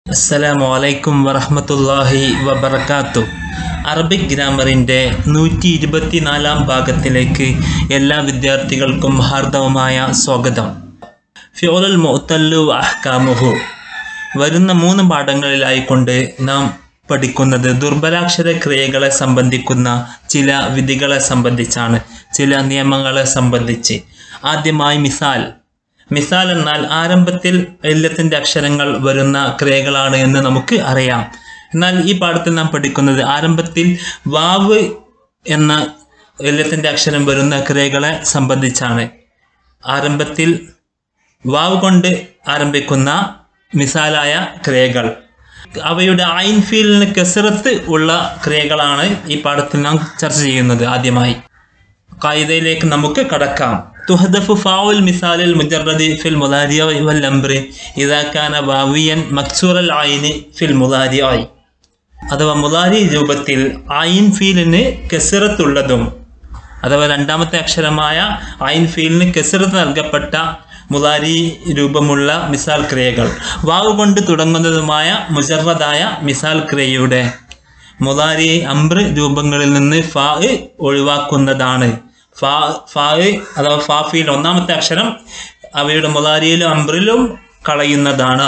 അസ്സലാമു അലൈക്കും വറഹ്മത്തുള്ളാഹി വബർക്കാത്തു അറബിക് ഗ്രാമറിൻ്റെ നൂറ്റി ഇരുപത്തിനാലാം ഭാഗത്തിലേക്ക് എല്ലാ വിദ്യാർത്ഥികൾക്കും ഹാർദവമായ സ്വാഗതം ഫ്യോറൽ മുഅത്തല്ലു അഹ്കാമുഹു വരുന്ന മൂന്ന് പാഠങ്ങളിലായിക്കൊണ്ട് നാം പഠിക്കുന്നത് ദുർബലാക്ഷര ക്രിയകളെ സംബന്ധിക്കുന്ന ചില വിധികളെ സംബന്ധിച്ചാണ് ചില നിയമങ്ങളെ സംബന്ധിച്ച് ആദ്യമായി മിസാൽ മിസാൽ എന്നാൽ ആരംഭത്തിൽ എല്ലത്തിൻ്റെ അക്ഷരങ്ങൾ വരുന്ന ക്രിയകളാണ് എന്ന് നമുക്ക് അറിയാം എന്നാൽ ഈ പാഠത്തിൽ നാം പഠിക്കുന്നത് ആരംഭത്തിൽ വാവ് എന്ന എല്ലത്തിൻ്റെ അക്ഷരം വരുന്ന ക്രിയകളെ സംബന്ധിച്ചാണ് ആരംഭത്തിൽ വാവ് കൊണ്ട് ആരംഭിക്കുന്ന മിസാലായ ക്രിയകൾ അവയുടെ ഐൻ ഫീലിന് കെസറത്ത് ഉള്ള ക്രിയകളാണ് ഈ പാഠത്തിൽ നാം ചർച്ച ചെയ്യുന്നത് ആദ്യമായി കായികയിലേക്ക് നമുക്ക് കടക്കാം തുഹദഫു ഫാവുൽ മിസാലിൽ മുജറദി ഫിൽ മുലാരിയ വൽ അംബ്രി ഇതാക്കാന വാവിയൻ മക്സൂറൽ ഐനി ഫിൽ മുലാരിയായി അഥവാ മുലാരി രൂപത്തിൽ ഐൻ ഫീലിന് കെസിറത്തുള്ളതും അഥവാ രണ്ടാമത്തെ അക്ഷരമായ ഐൻ ഫീലിന് കെസിറത്ത് നൽകപ്പെട്ട മുലാരി രൂപമുള്ള മിസാൽ ക്രിയകൾ വാവ് കൊണ്ട് തുടങ്ങുന്നതുമായ മുജറദായ മിസാൽ ക്രിയയുടെ മുലാരി അംബ്ര രൂപങ്ങളിൽ നിന്ന് ഫാ ഒഴിവാക്കുന്നതാണ് ഫാ ഫാ അഥവാ ഫാഫിയിൽ ഒന്നാമത്തെ അക്ഷരം അവയുടെ മുലാരിയിലും അംബ്രിലും കളയുന്നതാണ്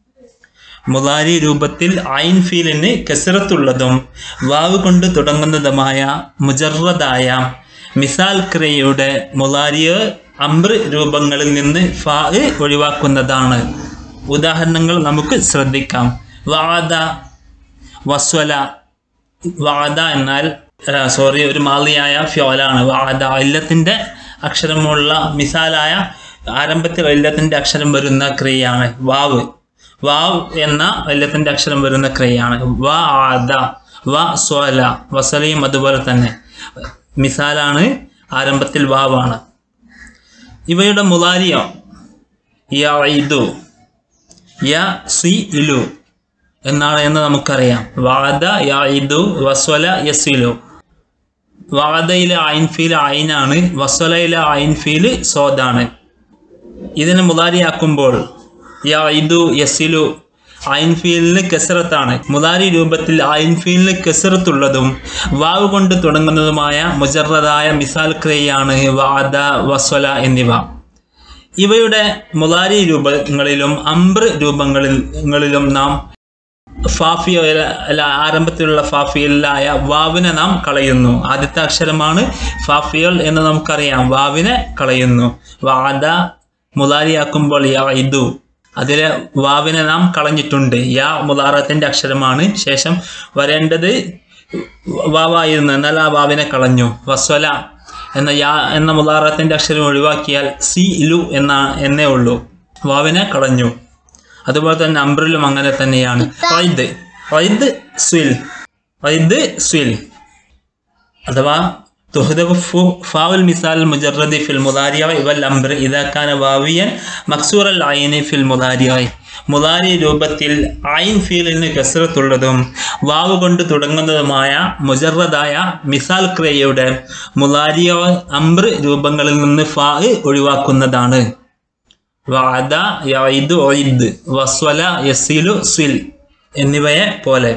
മുലാരി രൂപത്തിൽ ഐൻ ഫീലിന് കെസറത്തുള്ളതും വാവ് കൊണ്ട് തുടങ്ങുന്നതുമായ മുജറദായ മിസാൽ ക്രിയയുടെ മുലാരിയ അംബ്ര രൂപങ്ങളിൽ നിന്ന് ഫാ ഒഴിവാക്കുന്നതാണ് ഉദാഹരണങ്ങൾ നമുക്ക് ശ്രദ്ധിക്കാം വാദ വസ്വല വാദ എന്നാൽ സോറി ഒരു മാലിയായ ഫ്യോലാണ് വാദ ഇല്ലത്തിൻ്റെ അക്ഷരമുള്ള മിസാലായ ആരംഭത്തിൽ ഇല്ലത്തിൻ്റെ അക്ഷരം വരുന്ന ക്രിയയാണ് വാവ് വാവ് എന്ന ഇല്ലത്തിൻ്റെ അക്ഷരം വരുന്ന ക്രിയയാണ് വ ആദ വ സ്വല വസലയും അതുപോലെ തന്നെ മിസാലാണ് ആരംഭത്തിൽ വാവാണ് ഇവയുടെ മുലാരിയോ യ ഇതു യ സി ഇലു എന്നാണ് എന്ന് നമുക്കറിയാം വാദ യായിദു വസ്വല യസിലു വാദയിലെ ഐൻഫീൽ ഐനാണ് വസ്വലയിലെ ഐൻഫീൽ സോദാണ് ഇതിനെ മുതാരിയാക്കുമ്പോൾ യായിദു യസിലു ഐൻഫീലിന് കെസറത്താണ് മുതാരി രൂപത്തിൽ ഐൻഫീലിന് കെസറത്തുള്ളതും വാവ് കൊണ്ട് തുടങ്ങുന്നതുമായ മുജറദായ മിസാൽ ക്രിയയാണ് വാദ വസ്വല എന്നിവ ഇവയുടെ മുതാരി രൂപങ്ങളിലും അംബ്ര രൂപങ്ങളിലും നാം ഫാഫിയ അല്ല ആരംഭത്തിലുള്ള ഫാഫിയലായ വാവിനെ നാം കളയുന്നു ആദ്യത്തെ അക്ഷരമാണ് ഫാഫിയൽ എന്ന് നമുക്കറിയാം വാവിനെ കളയുന്നു വാദ മുതാരിയാക്കുമ്പോൾ യാ ഇതു അതിലെ വാവിനെ നാം കളഞ്ഞിട്ടുണ്ട് യാ മുതാറത്തിൻ്റെ അക്ഷരമാണ് ശേഷം വരേണ്ടത് വാവായിരുന്നു എന്നാൽ ആ വാവിനെ കളഞ്ഞു വസ്വല എന്ന യാ എന്ന മുതാറത്തിൻ്റെ അക്ഷരം ഒഴിവാക്കിയാൽ സി ഇലു എന്ന എന്നേ ഉള്ളൂ വാവിനെ കളഞ്ഞു അതുപോലെ തന്നെ അംബ്രിലും അങ്ങനെ തന്നെയാണ് വൈദ് വൈദ് സ്വിൽ വൈദ് സ്വിൽ അഥവാ തുഹദഫു ഫാവുൽ മിസാൽ മുജറദി ഫിൽ മുതാരിയായി വൽ അംബ്ര ഇതാക്കാന വാവിയൻ മക്സൂറൽ ഐനി ഫിൽ മുതാരിയായി മുതാരി രൂപത്തിൽ ഐൻ ഫീലിന് കസറത്തുള്ളതും വാവ് കൊണ്ട് തുടങ്ങുന്നതുമായ മുജറദായ മിസാൽ ക്രിയയുടെ മുതാരിയ അംബ്ര രൂപങ്ങളിൽ നിന്ന് ഫാ ഒഴിവാക്കുന്നതാണ് വാദ യൈദ് ഒയിദ് വസ്വല യസീലു സ്വിൽ എന്നിവയെ പോലെ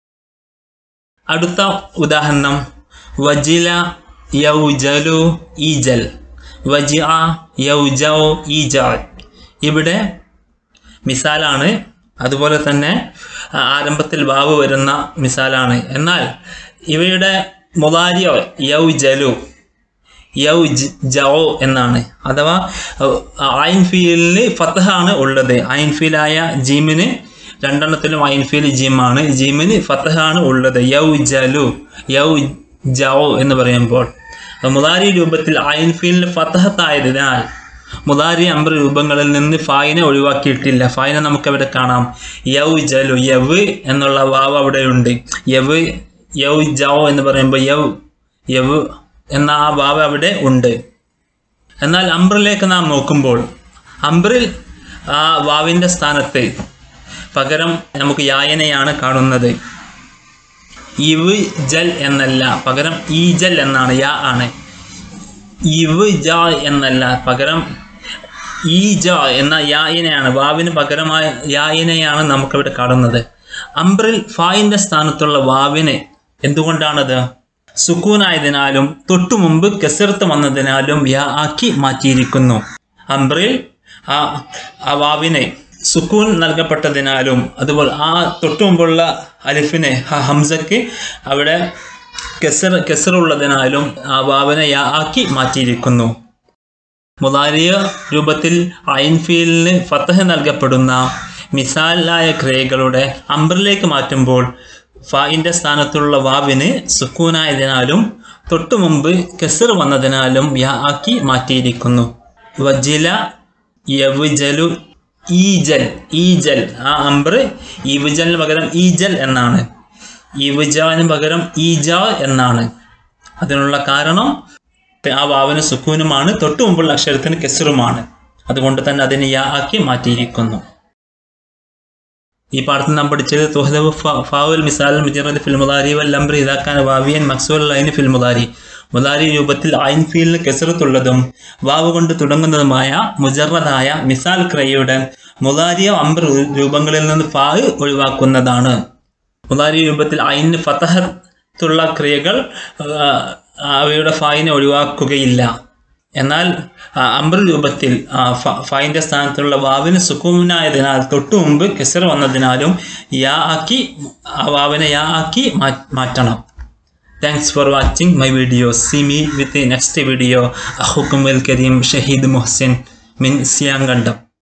അടുത്ത ഉദാഹരണം വജില യൗജലു ഈജൽ വജിഅ യൗജൗ ഈജാൽ ഇവിടെ മിസാലാണ് അതുപോലെ തന്നെ ആരംഭത്തിൽ വാവ് വരുന്ന മിസാലാണ് എന്നാൽ ഇവയുടെ മുതാരിയോ യൗജലു യൗ ജോ എന്നാണ് അഥവാ ഐൻ ഫീലിന് ഫത്തഹാണ് ഉള്ളത് ഐൻ ഫീലായ ജീമിന് രണ്ടെണ്ണത്തിലും ഐൻ ഫീൽ ജീമാണ് ജീമിന് ഫത്തഹാണ് ഉള്ളത് യൗ ജലു യൗ ജോ എന്ന് പറയുമ്പോൾ മുതാരി രൂപത്തിൽ ഐൻ ഫീലിന് ഫത്തഹത്തായതിനാൽ മുതാരി അമ്പർ രൂപങ്ങളിൽ നിന്ന് ഫായിനെ ഒഴിവാക്കിയിട്ടില്ല ഫായിനെ നമുക്കവിടെ കാണാം യൗ ജലു യവ് എന്നുള്ള വാവ് അവിടെയുണ്ട് യവ് യൗ ജോ എന്ന് പറയുമ്പോൾ യവ് യവ് എന്ന ആ വാവ് അവിടെ ഉണ്ട് എന്നാൽ അംബ്രിലേക്ക് നാം നോക്കുമ്പോൾ അംബ്രിൽ ആ വാവിൻ്റെ സ്ഥാനത്ത് പകരം നമുക്ക് യായനയാണ് കാണുന്നത് ഇവ് ജൽ എന്നല്ല പകരം ഈ ജൽ എന്നാണ് യാ ആണ് ഇവ് ജ എന്നല്ല പകരം ഈജ എന്ന യായിനെയാണ് വാവിന് പകരമായ യായിനെയാണ് നമുക്കിവിടെ കാണുന്നത് അംബ്രിൽ ഫായിന്റെ സ്ഥാനത്തുള്ള വാവിനെ എന്തുകൊണ്ടാണത് സുക്കൂനായതിനാലും തൊട്ടു മുമ്പ് കെസർത്ത് വന്നതിനാലും യാ ആക്കി മാറ്റിയിരിക്കുന്നു അംബ്രിൽ ആ ആ വാവിനെ സുക്കൂൻ നൽകപ്പെട്ടതിനാലും അതുപോലെ ആ തൊട്ടു മുമ്പുള്ള അലിഫിനെ ആ ഹംസക്ക് അവിടെ കെസർ കെസറുള്ളതിനാലും ആ വാവിനെ യാ ആക്കി മാറ്റിയിരിക്കുന്നു മുതാരിയ രൂപത്തിൽ ഐൻഫീലിന് ഫത്തഹ് നൽകപ്പെടുന്ന മിസാലായ ക്രിയകളുടെ അംബറിലേക്ക് മാറ്റുമ്പോൾ ഫായിൻ്റെ സ്ഥാനത്തുള്ള വാവിന് സുക്കൂനായതിനാലും തൊട്ടു മുമ്പ് കെസർ വന്നതിനാലും യാ ആക്കി മാറ്റിയിരിക്കുന്നു വജില യവുജലു ഈജൽ ഈജൽ ആ അംബർ ഇവുജലിന് പകരം ഈജൽ എന്നാണ് ഇവുജാന് പകരം ഈജ എന്നാണ് അതിനുള്ള കാരണം ആ വാവിന് സുക്കൂനുമാണ് തൊട്ടു മുമ്പുള്ള അക്ഷരത്തിന് കെസറുമാണ് അതുകൊണ്ട് തന്നെ അതിനെ യാ ആക്കി മാറ്റിയിരിക്കുന്നു ഈ പാഠത്തിൽ നാം പഠിച്ചത് തുഹദബ് ഫാവുൽ മിസാൽ മുജറദ് ഫിൽ മുദാരി വൽ അംറി ഇതാക്കാൻ വാവിയൻ മക്സൂൽ ലൈൻ ഫിൽ മുദാരി മുദാരി രൂപത്തിൽ ഐൻ ഫീലിന് കെസറത്തുള്ളതും വാവ് കൊണ്ട് തുടങ്ങുന്നതുമായ മുജറദായ മിസാൽ ക്രയയുടെ മുദാരിയോ അംബർ രൂപങ്ങളിൽ നിന്ന് ഫാ ഒഴിവാക്കുന്നതാണ് മുദാരി രൂപത്തിൽ ഐന് ഫതഹത്തുള്ള ക്രിയകൾ ആ, അവയുടെ ഫായിനെ ഒഴിവാക്കുകയില്ല എന്നാൽ ആ, അംബർ രൂപത്തിൽ ആ, ഫ- ഫായിന്റെ സ്ഥാനത്തുള്ള വാവിന് സുക്കൂനായതിനാൽ തൊട്ടു മുമ്പ് കെസർ വന്നതിനാലും യാ ആക്കി ആ വാവിനെ യാ ആക്കി മാ- മാറ്റണം thanks for watching my video see me with next video അഹുക്കുമൽ കരീം ഷഹീദ് മുഹസിൻ മിൻ സിയാങ്കണ്ടം